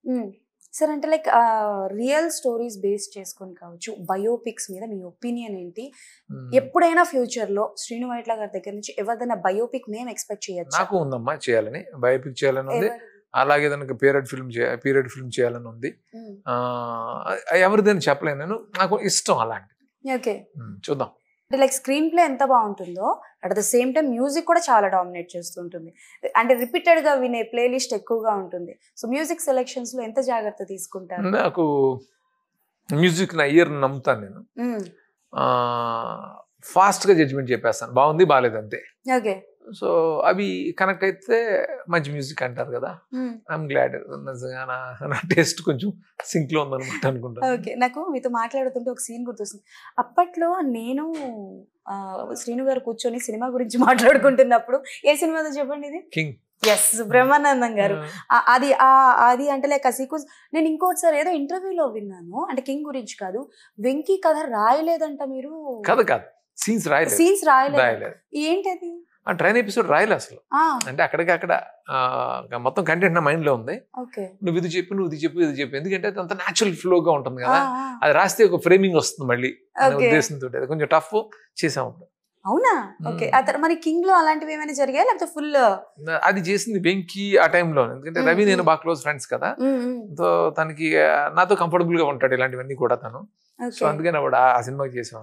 Sir అంటే like real stories base చేసుకొని కావచ్చు బయోపిక్స్ మీద మీ ఒపీనియన్ ఏంటి మ్మ్. ఎప్పుడైనా ఫ్యూచర్ లో శ్రీను వైట్ల గారి దగ్గర నుంచి ఎవరిదైనా బయోపిక్ మేము ఎక్స్పెక్ట్ చేయొచ్చు నాకు ఉందమ్మా చేయాలని బయోపిక్ చేయాలని ఉంది అలాగే దానికి పీరియడ్ ఫిల్మ్ పీరియడ్ ఫిల్మ్ చేయాలని ఉంది ఆ, ఎవరిదని చెప్పలేను నేను నాకు ఇష్టం అలాంటిది ఓకే మ్మ్. చూద్దాం అంటే లైక్ స్క్రీన్ ప్లే ఎంత బాగుంటుందో at the same time music కూడా చాలా డామినేట్ చేస్తుంటుంది అంటే రిపీటెడ్ గా వినే ప్లేలిస్ట్ ఎక్కువగా ఉంటుంది సో మ్యూజిక్ సెలెక్షన్స్ లో ఎంత జాగ్రత్త తీసుకుంటారు నాకు మ్యూజిక్ నా ఇయర్ నమ్ముతాను నేను మ్మ్. ఫాస్ట్గా జడ్జిమెంట్ చెప్పేస్తాను బాగుంది బాగాలేదు అంతే ఓకే సో అవి కనెక్ట్ అయితే మంచి మ్యూజిక్ అంటారు కదా మ్మ్. ఐఎమ్ గ్లాడ్ నిజంగా నా నా టేస్ట్ కొంచెం సింక్ లో ఉందన్నమాట అనుకుంటాను ఓకే నాకు మీతో మాట్లాడుతుంటే ఒక సీన్ గుర్తొస్తుంది అప్పట్లో నేను ఆ, శ్రీను గారు కూర్చొని సినిమా గురించి మాట్లాడుకుంటున్నప్పుడు ఏ సినిమాదో చెప్పండి ఇది కింగ్ ఎస్ బ్రహ్మానందం గారు ఆ- అది ఆ అది అంటే లైక్ ఆ సీక్వెన్స్ నేను ఇంకోటిసారి ఏదో ఇంటర్వ్యూలో విన్నాను అంటే కింగ్ గురించి కాదు వెంకీ కథ రాయలేదంట మీరు కథ కాదు సీన్స్ రాయలేదు సీన్స్ రాయలేదు రాయలేదు ఏంటది ఆ ట్రైన్ ఎపిసోడ్ రాయలే అసలు ఆ అంటే అక్కడికి అక్కడ ఆ, మొత్తం కంటెంట్ నా మైండ్ లో ఉంది ఓకే నువ్వు ఇది చెప్పు నువ్వు ఇది చెప్పు ఇది చెప్పు ఎందుకంటే అది అంత న్యాచురల్ ఫ్లో గా ఉంటుంది ఆ, కదా ఆ. అది రాస్తే ఒక ఫ్రేమింగ్ వస్తుంది మళ్ళీ అనే Okay. ఉద్దేశంతో అది కొంచెం టఫ్ చేసాం అప్పుడు. అవునా ఓకే ఆ తర్వాత మరి కింగ్ లో అలాంటివి ఏమైనా జరిగాయి లేకపోతే ఫుల్ అది చేసింది వెంకీ ఆ టైంలో ఎందుకంటే రవి నేను బాగా క్లోజ్ ఫ్రెండ్స్ కదా సో తనకి ఆ, నాతో కంఫర్టబుల్ గా ఉంటాడు ఇలాంటివన్నీ కూడా తను సో ఓకే అందుకని అప్పుడు ఆ సినిమాకి చేసాం